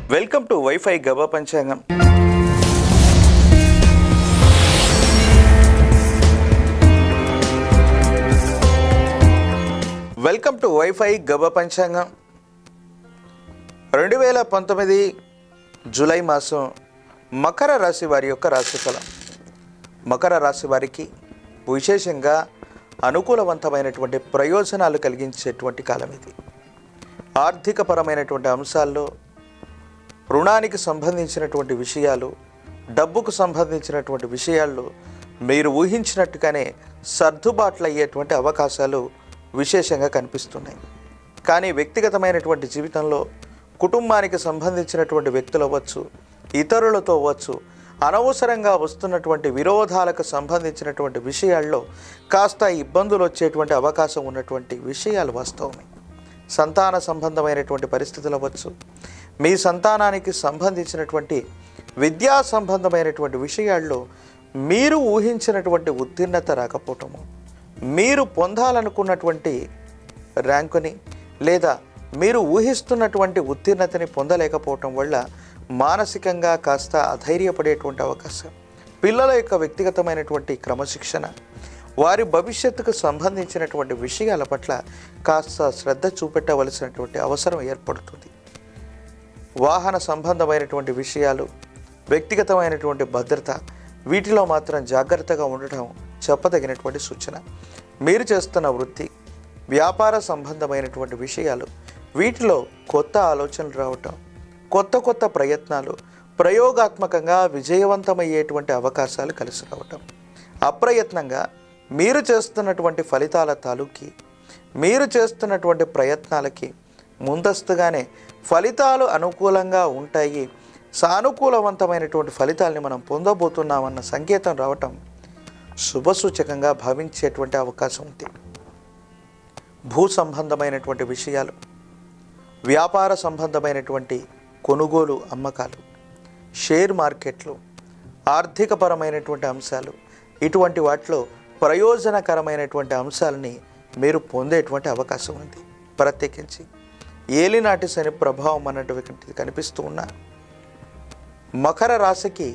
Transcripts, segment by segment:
welcome to wifi గబా పంచాంగం welcome to wifi గబా పంచాంగం రెండు వేల పంతొమ్మిది జూలై మాసం మకర రాశి వారి యొక్క రాశిఫలం మకర రాశి వారికి విశేషంగా అనుకూలవంతమైనటువంటి ప్రయోజనాలు కలిగించేటువంటి కాలం ఇది ఆర్థికపరమైనటువంటి అంశాల్లో రుణానికి సంబంధించినటువంటి విషయాలు డబ్బుకు సంబంధించినటువంటి విషయాల్లో మీరు ఊహించినట్టుగానే సర్దుబాట్లు అయ్యేటువంటి అవకాశాలు విశేషంగా కనిపిస్తున్నాయి కానీ వ్యక్తిగతమైనటువంటి జీవితంలో కుటుంబానికి సంబంధించినటువంటి వ్యక్తులు అవ్వచ్చు ఇతరులతో అవ్వచ్చు అనవసరంగా వస్తున్నటువంటి విరోధాలకు సంబంధించినటువంటి విషయాల్లో కాస్త ఇబ్బందులు వచ్చేటువంటి అవకాశం ఉన్నటువంటి విషయాలు వాస్తవమే సంతాన సంబంధమైనటువంటి పరిస్థితులు అవ్వచ్చు మీ సంతానానికి సంబంధించినటువంటి విద్యా సంబంధమైనటువంటి విషయాల్లో మీరు ఊహించినటువంటి ఉత్తీర్ణత రాకపోవటము మీరు పొందాలనుకున్నటువంటి ర్యాంకుని లేదా మీరు ఊహిస్తున్నటువంటి ఉత్తీర్ణతని పొందలేకపోవటం వల్ల మానసికంగా కాస్త అధైర్యపడేటువంటి అవకాశం పిల్లల యొక్క వ్యక్తిగతమైనటువంటి క్రమశిక్షణ వారి భవిష్యత్తుకు సంబంధించినటువంటి విషయాల పట్ల కాస్త శ్రద్ధ చూపెట్టవలసినటువంటి అవసరం ఏర్పడుతుంది వాహన సంబంధమైనటువంటి విషయాలు వ్యక్తిగతమైనటువంటి భద్రత వీటిలో మాత్రం జాగ్రత్తగా ఉండటం చెప్పదగినటువంటి సూచన మీరు చేస్తున్న వృత్తి వ్యాపార సంబంధమైనటువంటి విషయాలు వీటిలో కొత్త ఆలోచనలు రావటం కొత్త కొత్త ప్రయత్నాలు ప్రయోగాత్మకంగా విజయవంతమయ్యేటువంటి అవకాశాలు కలిసి రావటం అప్రయత్నంగా మీరు చేస్తున్నటువంటి ఫలితాల తాలూకి మీరు చేస్తున్నటువంటి ప్రయత్నాలకి ముందస్తుగానే ఫలితాలు అనుకూలంగా ఉంటాయి సానుకూలవంతమైనటువంటి ఫలితాల్ని మనం పొందబోతున్నామన్న సంకేతం రావటం శుభసూచకంగా భావించేటువంటి అవకాశం ఉంది భూ సంబంధమైనటువంటి విషయాలు వ్యాపార సంబంధమైనటువంటి కొనుగోలు అమ్మకాలు షేర్ మార్కెట్లు ఆర్థికపరమైనటువంటి అంశాలు ఇటువంటి వాటిలో ప్రయోజనకరమైనటువంటి అంశాలని మీరు పొందేటువంటి అవకాశం ఉంది ప్రత్యేకించి ఏలినాటి శని ప్రభావం అన్నటువంటిది కనిపిస్తూ ఉన్న మకర రాశికి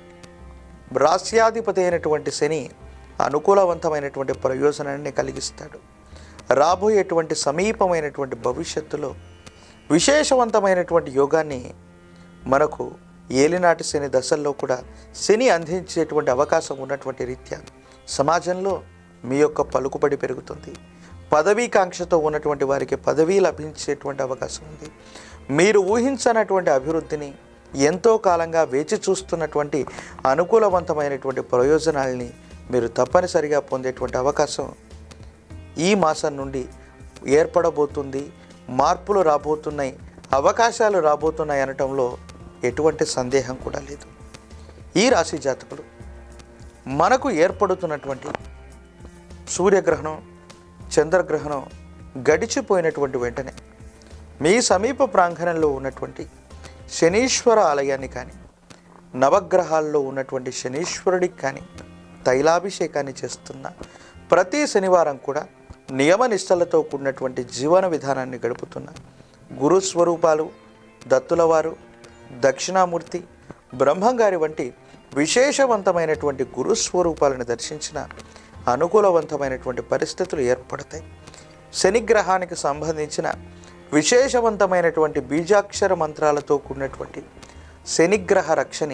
రాస్యాధిపతి అయినటువంటి శని అనుకూలవంతమైనటువంటి ప్రయోజనాన్ని కలిగిస్తాడు రాబోయేటువంటి సమీపమైనటువంటి భవిష్యత్తులో విశేషవంతమైనటువంటి యోగాన్ని మనకు ఏలినాటి శని దశల్లో కూడా శని అందించేటువంటి అవకాశం ఉన్నటువంటి రీత్యా సమాజంలో మీ యొక్క పలుకుబడి పెరుగుతుంది పదవీకాంక్షతో ఉన్నటువంటి వారికి పదవీ లభించేటువంటి అవకాశం ఉంది మీరు ఊహించనటువంటి అభివృద్ధిని ఎంతో కాలంగా వేచి చూస్తున్నటువంటి అనుకూలవంతమైనటువంటి ప్రయోజనాల్ని మీరు తప్పనిసరిగా పొందేటువంటి అవకాశం ఈ మాసం నుండి ఏర్పడబోతుంది మార్పులు రాబోతున్నాయి అవకాశాలు రాబోతున్నాయి అనటంలో ఎటువంటి సందేహం కూడా లేదు ఈ రాశి జాతకులు మనకు ఏర్పడుతున్నటువంటి సూర్యగ్రహణం చంద్రగ్రహణం గడిచిపోయినటువంటి వెంటనే మీ సమీప ప్రాంగణంలో ఉన్నటువంటి శనీశ్వర ఆలయాన్ని కానీ నవగ్రహాల్లో ఉన్నటువంటి శనీశ్వరుడికి కానీ తైలాభిషేకాన్ని చేస్తున్న ప్రతి శనివారం కూడా నియమ నిష్టలతో కూడినటువంటి జీవన విధానాన్ని గడుపుతున్న గురు స్వరూపాలు దత్తులవారు దక్షిణామూర్తి బ్రహ్మంగారి వంటి విశేషవంతమైనటువంటి గురు స్వరూపాలను దర్శించిన అనుకూలవంతమైనటువంటి పరిస్థితులు ఏర్పడతాయి శనిగ్రహానికి సంబంధించిన విశేషవంతమైనటువంటి బీజాక్షర మంత్రాలతో కూడినటువంటి శనిగ్రహ రక్షని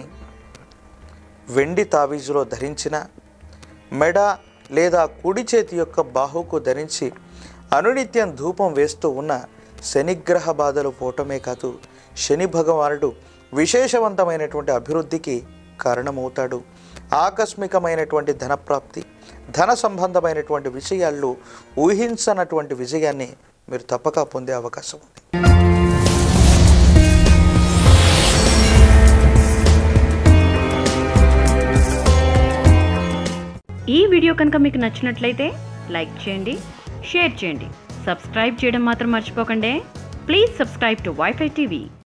వెండి తావీజులో ధరించిన మెడ లేదా కుడి చేతి యొక్క బాహుకు ధరించి అనునిత్యం ధూపం వేస్తూ ఉన్న శనిగ్రహ బాధలు పోవటమే కాదు శని భగవానుడు విశేషవంతమైనటువంటి అభివృద్ధికి కారణమవుతాడు ఆకస్మికమైనటువంటి ధనప్రాప్తి ధన సంబంధమైనటువంటి విషయాల్లో ఊహించనటువంటి విజయాన్ని మీరు తప్పక పొందే అవకాశం ఉంది ఈ వీడియో కనుక మీకు నచ్చినట్లయితే లైక్ చేయండి షేర్ చేయండి సబ్స్క్రైబ్ చేయడం మాత్రం మర్చిపోకండి please subscribe to WiFi TV